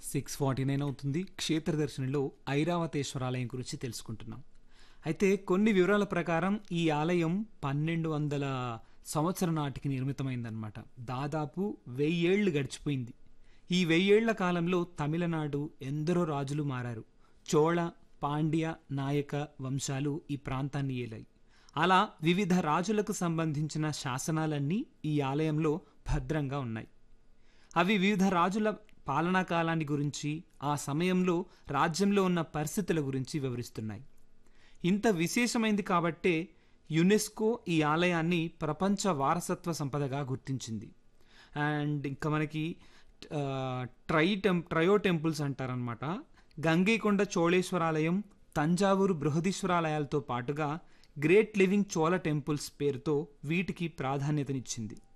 six forty nine అవుతుంది క్షేత్ర దర్శనంలో ఐరావతేశ్వర ఆలయం గురించి తెలుసుకుంటున్నాం అయితే కొన్ని వివరాల ప్రకారం ఈ ఆలయం పన్నెండు వందల సంవత్సరం నాటికి నిర్మితమైందనమాట దాదాపు వెయ్యేళ్లు గడిచిపోయింది ఈ వెయ్యేళ్ల కాలంలో తమిళనాడు ఎందరో రాజులు మారారు చోళ పాండ్య నాయక వంశాలు ఈ ప్రాంతాన్ని ఏలాయి అలా వివిధ రాజులకు సంబంధించిన శాసనాలన్నీ ఈ ఆలయంలో భద్రంగా ఉన్నాయి అవి వివిధ రాజుల పాలనా కాలాన్ని గురించి ఆ సమయంలో రాజ్యంలో ఉన్న పరిస్థితుల గురించి వివరిస్తున్నాయి ఇంత విశేషమైంది కాబట్టే యునెస్కో ఈ ఆలయాన్ని ప్రపంచ వారసత్వ సంపదగా గుర్తించింది అండ్ ఇంకా మనకి ఆ, ట్రై టెం ట్రయో టెంపుల్స్ అంటారనమాట గంగైకొండ చోళేశ్వరాలయం తంజావూరు బృహదీశ్వరాలయాలతో పాటుగా గ్రేట్ లివింగ్ చోళ టెంపుల్స్ పేరుతో వీటికి ప్రాధాన్యతనిచ్చింది